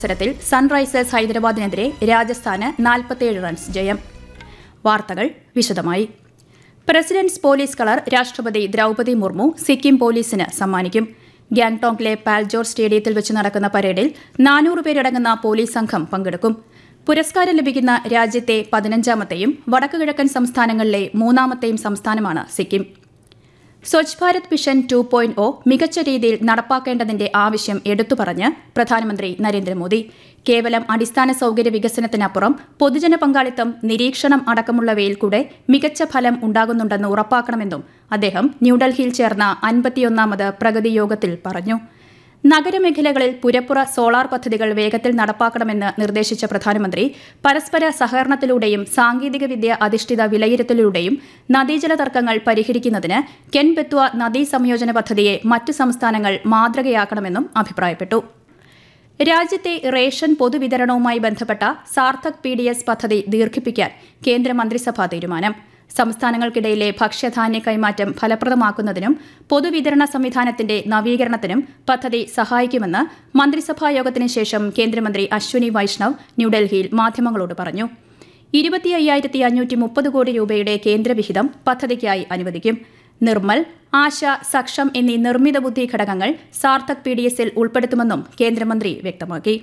മത്സരത്തിൽ സൺറൈസേഴ്സ് ഹൈദരാബാദിനെതിരെ രാജസ്ഥാന് നാൽപ്പത്തിയേഴ് റൺസ് ജയം വാർത്തകൾ വിശദമായി പ്രസിഡന്റ്സ് പോലീസ് കളർ രാഷ്ട്രപതി ദ്രൗപദി മുർമു സിക്കിം പോലീസിന് സമ്മാനിക്കും ഗാംഗ്ടോക്കിലെ പാൽജോർ സ്റ്റേഡിയത്തിൽ വെച്ച് നടക്കുന്ന പരേഡിൽ നാനൂറ് പേരടങ്ങുന്ന പോലീസ് സംഘം പങ്കെടുക്കും പുരസ്കാരം ലഭിക്കുന്ന രാജ്യത്തെ പതിനഞ്ചാമത്തെയും വടക്കുകിഴക്കൻ സംസ്ഥാനങ്ങളിലെ മൂന്നാമത്തെയും സംസ്ഥാനമാണ് Sikkim Swachh Bharat mission two point O മികച്ച രീതിയിൽ നടപ്പാക്കേണ്ടതിന്റെ ആവശ്യം എടുത്തുപറഞ്ഞ് പ്രധാനമന്ത്രി നരേന്ദ്രമോദി കേവലം അടിസ്ഥാന സൌകര്യ വികസനത്തിനപ്പുറം പൊതുജന പങ്കാളിത്തം നിരീക്ഷണം അടക്കമുള്ളവയിൽ കൂടെ മികച്ച ഫലം ഉണ്ടാകുന്നുണ്ടെന്ന് ഉറപ്പാക്കണമെന്നും അദ്ദേഹം ന്യൂഡൽഹിയിൽ ചേർന്ന അൻപത്തിയൊന്നാമത് പ്രഗതി യോഗത്തിൽ പറഞ്ഞു നഗരമേഖലകളിൽ പുരപ്പുറ സോളാർ പദ്ധതികൾ വേഗത്തിൽ നടപ്പാക്കണമെന്ന് നിർദ്ദേശിച്ച പ്രധാനമന്ത്രി പരസ്പര സഹകരണത്തിലൂടെയും സാങ്കേതികവിദ്യ അധിഷ്ഠിത വിലയിരുത്തലിലൂടെയും നദീജല തർക്കങ്ങൾ പരിഹരിക്കുന്നതിന് കെൻ ബെത്വ നദീ സംയോജന പദ്ധതിയെ മറ്റു സംസ്ഥാനങ്ങൾ മാതൃകയാക്കണമെന്നും അഭിപ്രായപ്പെട്ടു രാജ്യത്തെ റേഷൻ പൊതുവിതരണവുമായി ബന്ധപ്പെട്ട സാർത്ഥക് പി ഡി എസ് പദ്ധതി ദീർഘിപ്പിക്കാൻ കേന്ദ്രമന്ത്രിസഭാ തീരുമാനം സംസ്ഥാനങ്ങൾക്കിടയിലെ ഭക്ഷ്യധാന്യ കൈമാറ്റം ഫലപ്രദമാക്കുന്നതിനും പൊതുവിതരണ സംവിധാനത്തിന്റെ നവീകരണത്തിനും പദ്ധതി സഹായിക്കുമെന്ന് മന്ത്രിസഭാ യോഗത്തിന് ശേഷം കേന്ദ്രമന്ത്രി അശ്വനി വൈഷ്ണവ് ന്യൂഡൽഹിയിൽ മാധ്യമങ്ങളോട് പറഞ്ഞു ഇരുപത്തി അയ്യായിരത്തി അഞ്ഞൂറ്റി മുപ്പത് കോടി രൂപയുടെ കേന്ദ്രവിഹിതം പദ്ധതിക്കായി അനുവദിക്കും നിർമ്മൽ ആശ സക്ഷം എന്നീ നിർമ്മിത ബുദ്ധി ഘടകങ്ങൾ സാർത്ഥക് പി ഡി എസിൽ ഉൾപ്പെടുത്തുമെന്നും കേന്ദ്രമന്ത്രി വ്യക്തമാക്കി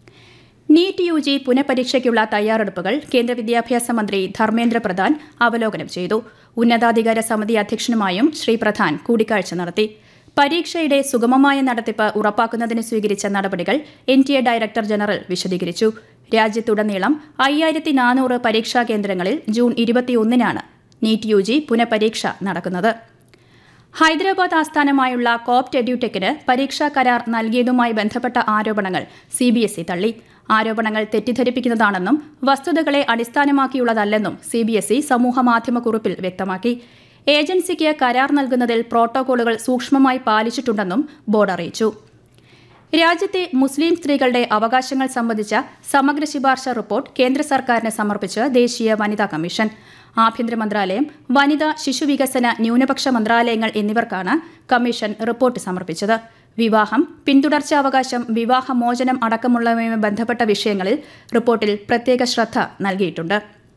നീറ്റ് യു ജി പുനഃപരീക്ഷയ്ക്കുള്ള തയ്യാറെടുപ്പുകൾ കേന്ദ്ര വിദ്യാഭ്യാസ മന്ത്രി ധർമ്മേന്ദ്ര പ്രധാൻ അവലോകനം ചെയ്തു ഉന്നതാധികാര സമിതി അധ്യക്ഷനുമായും ശ്രീ പ്രധാൻ കൂടിക്കാഴ്ച നടത്തി പരീക്ഷയുടെ സുഗമമായ നടത്തിപ്പ് ഉറപ്പാക്കുന്നതിന് സ്വീകരിച്ച നടപടികൾ N T A director general വിശദീകരിച്ചു രാജ്യത്തുടനീളം അയ്യായിരത്തി നാനൂറ് പരീക്ഷാ കേന്ദ്രങ്ങളിൽ ജൂൺ ഇരുപത്തിയൊന്നിനാണ് നീറ്റ് യു ജി പുനഃപരീക്ഷ നടക്കുന്നത് ഹൈദരാബാദ് ആസ്ഥാനമായുള്ള കോപ്റ്റ് എഡ്യൂടെക്കിന് പരീക്ഷാ കരാർ നൽകിയതുമായി ബന്ധപ്പെട്ട ആരോപണങ്ങൾ സി ബി എസ് ഇ തള്ളി ആരോപണങ്ങൾ തെറ്റിദ്ധരിപ്പിക്കുന്നതാണെന്നും വസ്തുതകളെ അടിസ്ഥാനമാക്കിയുള്ളതല്ലെന്നും സി ബി എസ് ഇ സമൂഹമാധ്യമക്കുറിപ്പിൽ വ്യക്തമാക്കി ഏജൻസിക്ക് കരാർ നൽകുന്നതിൽ പ്രോട്ടോകോളുകൾ സൂക്ഷ്മമായി പാലിച്ചിട്ടുണ്ടെന്നും ബോർഡ് അറിയിച്ചു രാജ്യത്തെ മുസ്ലിം സ്ത്രീകളുടെ അവകാശങ്ങൾ സംബന്ധിച്ച സമഗ്ര ശുപാർശ റിപ്പോർട്ട് കേന്ദ്ര സർക്കാരിന് സമർപ്പിച്ച് ദേശീയ വനിതാ കമ്മീഷൻ ആഭ്യന്തര മന്ത്രാലയം വനിതാ ശിശുവികസന ന്യൂനപക്ഷ മന്ത്രാലയങ്ങൾ എന്നിവർക്കാണ് കമ്മീഷൻ റിപ്പോർട്ട് സമർപ്പിച്ചത് വിവാഹം പിന്തുടർച്ചാവകാശം വിവാഹമോചനം അടക്കമുള്ളവയുമായി ബന്ധപ്പെട്ട വിഷയങ്ങളിൽ റിപ്പോർട്ടിൽ പ്രത്യേക ശ്രദ്ധ നൽകിയിട്ടുണ്ട്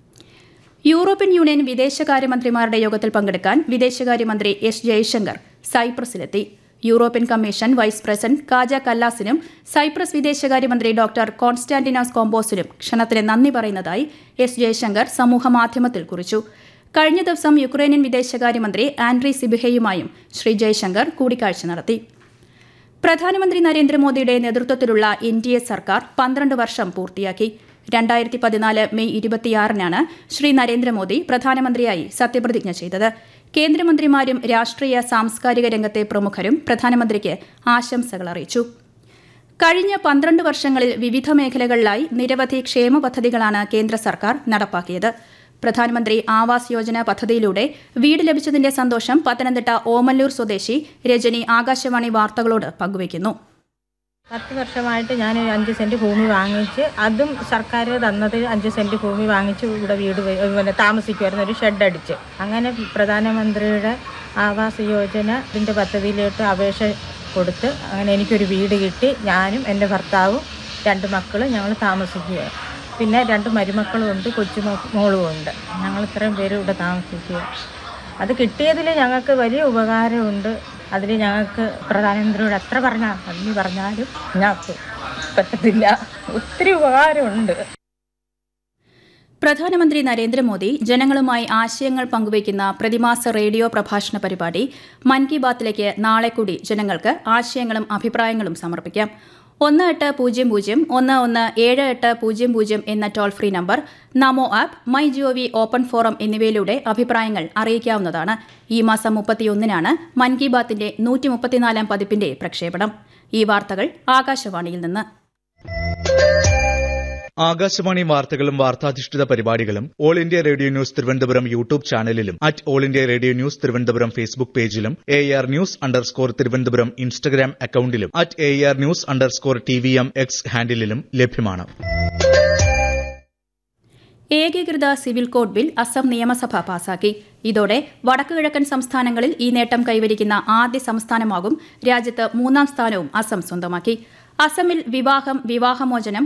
യൂറോപ്യൻ യൂണിയൻ വിദേശകാര്യമന്ത്രിമാരുടെ യോഗത്തിൽ പങ്കെടുക്കാൻ വിദേശകാര്യമന്ത്രി എസ് ജയശങ്കർ സൈപ്രസിലെത്തി European commission vice president Kaja കല്ലാസിനും സൈപ്രസ് വിദേശകാര്യമന്ത്രി ഡോക്ടർ കോൺസ്റ്റാന്റിനോസ് കോമ്പോസിനും ക്ഷണത്തിന് നന്ദി പറയുന്നതായി എസ് ജയശങ്കർ സമൂഹമാധ്യമത്തിൽ കുറിച്ചു കഴിഞ്ഞ ദിവസം യുക്രൈനിയൻ വിദേശകാര്യമന്ത്രി ആൻഡ്രി സിബിഹയുമായും ശ്രീ ജയശങ്കർ കൂടിക്കാഴ്ച നടത്തി പ്രധാനമന്ത്രി നരേന്ദ്രമോദിയുടെ നേതൃത്വത്തിലുള്ള എൻ ഡി എ സർക്കാർ പന്ത്രണ്ട് വർഷം പൂർത്തിയാക്കി രണ്ടായിരത്തി പതിനാല് മെയ് ഇരുപത്തിയാറിനാണ് ശ്രീ നരേന്ദ്രമോദി പ്രധാനമന്ത്രിയായി സത്യപ്രതിജ്ഞ ചെയ്തത് കേന്ദ്രമന്ത്രിമാരും രാഷ്ട്രീയ സാംസ്കാരിക രംഗത്തെ പ്രമുഖരും പ്രധാനമന്ത്രിക്ക് ആശംസകൾ അറിയിച്ചു കഴിഞ്ഞ പന്ത്രണ്ട് വർഷങ്ങളിൽ വിവിധ മേഖലകളിലായി നിരവധി ക്ഷേമ പദ്ധതികളാണ് കേന്ദ്ര സർക്കാർ നടപ്പാക്കിയത് പ്രധാനമന്ത്രി ആവാസ് യോജന പദ്ധതിയിലൂടെ വീട് ലഭിച്ചതിന്റെ സന്തോഷം പത്തനംതിട്ട ഓമല്ലൂർ സ്വദേശി രജനി ആകാശവാണി വാർത്തകളോട് പങ്കുവയ്ക്കുന്നു പത്ത് വർഷമായിട്ട് ഞാൻ ഒരു അഞ്ച് സെൻറ്റ് ഭൂമി വാങ്ങിച്ച് അതും സർക്കാർ തന്നത് അഞ്ച് സെൻറ്റ് ഭൂമി വാങ്ങിച്ച് ഇവിടെ വീട് വെ- പിന്നെ താമസിക്കുമായിരുന്നു ഒരു ഷെഡ് അടിച്ച് അങ്ങനെ പ്രധാനമന്ത്രിയുടെ ആവാസ് യോജന ഇതിൻ്റെ പദ്ധതിയിലോട്ട് അപേക്ഷ കൊടുത്ത് അങ്ങനെ എനിക്കൊരു വീട് കിട്ടി ഞാനും എൻ്റെ ഭർത്താവും രണ്ട് മക്കളും ഞങ്ങൾ താമസിക്കുക പിന്നെ രണ്ട് മരുമക്കളും ഉണ്ട് കൊച്ചു മോളും ഉണ്ട് ഞങ്ങൾ ഇത്രയും പേര് ഇവിടെ താമസിക്കുക അത് കിട്ടിയതിൽ ഞങ്ങൾക്ക് വലിയ ഉപകാരമുണ്ട് അതിൽ ഞങ്ങൾക്ക് പ്രധാനമന്ത്രിയോട് എത്ര പറഞ്ഞാൽ നന്ദി പറഞ്ഞാലും ഞങ്ങൾക്ക് പറ്റത്തില്ല ഒത്തിരി ഉപകാരമുണ്ട് പ്രധാനമന്ത്രി നരേന്ദ്രമോദി ജനങ്ങളുമായി ആശയങ്ങൾ പങ്കുവയ്ക്കുന്ന പ്രതിമാസ റേഡിയോ പ്രഭാഷണ പരിപാടി മൻ കി ബാത്തിലേക്ക് നാളെ കൂടി ജനങ്ങൾക്ക് ആശയങ്ങളും അഭിപ്രായങ്ങളും സമർപ്പിക്കാം ഒന്ന് എട്ട് പൂജ്യം പൂജ്യം ഒന്ന് ഒന്ന് ഏഴ് എട്ട് പൂജ്യം പൂജ്യം എന്ന toll free number Namo app my G O V open forum എന്നിവയിലൂടെ അഭിപ്രായങ്ങൾ അറിയിക്കാവുന്നതാണ് ഈ മാസം മുപ്പത്തിയൊന്നിനാണ് മൻ കി ബാത്തിന്റെ നൂറ്റി മുപ്പത്തിനാലാം പതിപ്പിന്റെ പ്രക്ഷേപണം ഈ വാർത്തകൾ ആകാശവാണിയിൽ നിന്ന് ആകാശവാണി വാർത്തകളും വാർത്താധിഷ്ഠിത പരിപാടികളും all India radio news Thiruvananthapuram YouTube ചാനലിലും at all India radio news Thiruvananthapuram Facebook പേജിലും A R news underscore Thiruvananthapuram Instagram അക്കൌണ്ടിലും at A R news underscore T V M X ഹാൻഡിലും ലഭ്യമാണ് ഏകീകൃത സിവിൽ കോഡ് ബിൽ അസം നിയമസഭ പാസാക്കി ഇതോടെ വടക്കുകിഴക്കൻ സംസ്ഥാനങ്ങളിൽ ഈ നേട്ടം കൈവരിക്കുന്ന ആദ്യ സംസ്ഥാനമാകും രാജ്യത്ത് മൂന്നാം സ്ഥാനവും അസം സ്വന്തമാക്കി അസമിൽ വിവാഹം വിവാഹമോചനം